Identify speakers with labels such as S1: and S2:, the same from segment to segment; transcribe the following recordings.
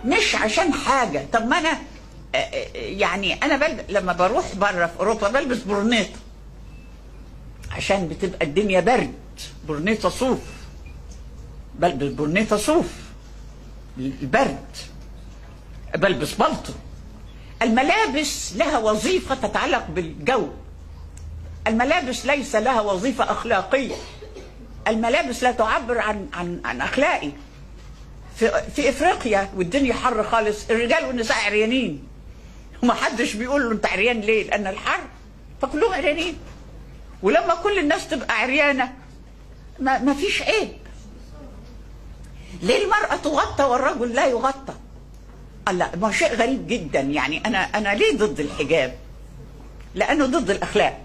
S1: مش عشان حاجه طب ما انا آه، آه، يعني انا بل... لما بروح بره في اوروبا بلبس برنيطه عشان بتبقى الدنيا برد برنيطه صوف بلبس برنيطه صوف البرد بلبس بلطو الملابس لها وظيفه تتعلق بالجو الملابس ليس لها وظيفه اخلاقيه الملابس لا تعبر عن عن عن اخلاقي في في افريقيا والدنيا حر خالص الرجال والنساء عريانين وما حدش بيقول له انت عريان ليه لان الحر فكلهم عريانين ولما كل الناس تبقى عريانه ما, ما فيش عيب ليه المرأة تغطى والرجل لا يغطى الله ما شيء غريب جدا يعني أنا أنا ليه ضد الحجاب لأنه ضد الأخلاق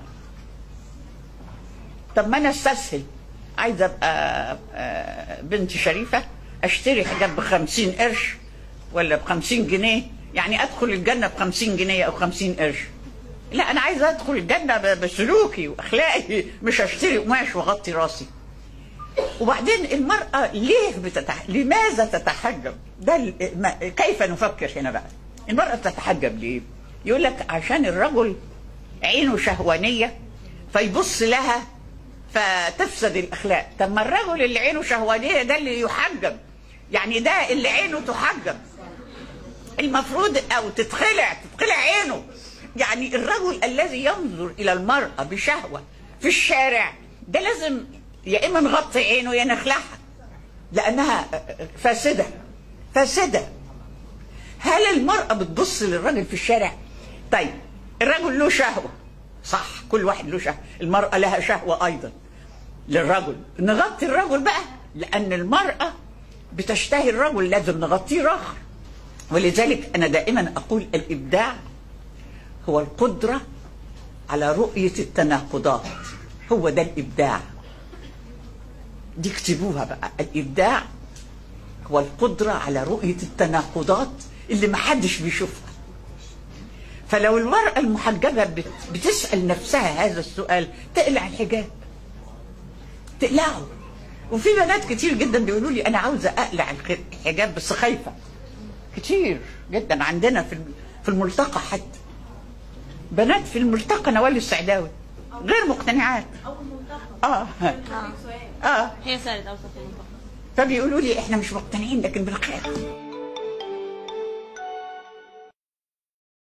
S1: طب ما أنا استسهل عايزة أبقى آه، بنت شريفة أشتري حجاب بخمسين قرش ولا بخمسين جنيه يعني أدخل الجنة بخمسين جنيه أو خمسين قرش لا أنا عايزة أدخل الجنة ب- بسلوكي وأخلاقي مش أشتري قماش وأغطي راسي وبعدين المرأة ليه بتتح... لماذا تتحجب؟ ده ال... ما... كيف نفكر هنا بقى؟ المرأة بتتحجب ليه؟ يقول لك عشان الرجل عينه شهوانية فيبص لها فتفسد الأخلاق، طب ما الرجل اللي عينه شهوانية ده اللي يحجب، يعني ده اللي عينه تحجب. المفروض أو تتخلع تتخلع عينه، يعني الرجل الذي ينظر إلى المرأة بشهوة في الشارع ده لازم يا اما نغطي عينه يا نخلعها لانها فاسده فاسده هل المراه بتبص للراجل في الشارع طيب الرجل له شهوه صح كل واحد له شهوه المراه لها شهوه ايضا للرجل نغطي الرجل بقى لان المراه بتشتهي الرجل لازم نغطيه راخر ولذلك انا دائما اقول الابداع هو القدره على رؤيه التناقضات هو ده الابداع دي اكتبوها بقى الابداع هو القدره على رؤيه التناقضات اللي محدش بيشوفها فلو المراه المحجبه بت- بتسال نفسها هذا السؤال تقلع الحجاب تقلعه وفي بنات كتير جدا بيقولوا لي انا عاوزه اقلع الخ- الحجاب بس خايفه كتير جدا عندنا في الم- في الملتقى حتى بنات في الملتقى نوال السعداوي غير مقتنعات اه اه
S2: هي سالت اوسط المنطقه
S1: فبيقولوا لي احنا مش مقتنعين لكن بنخاف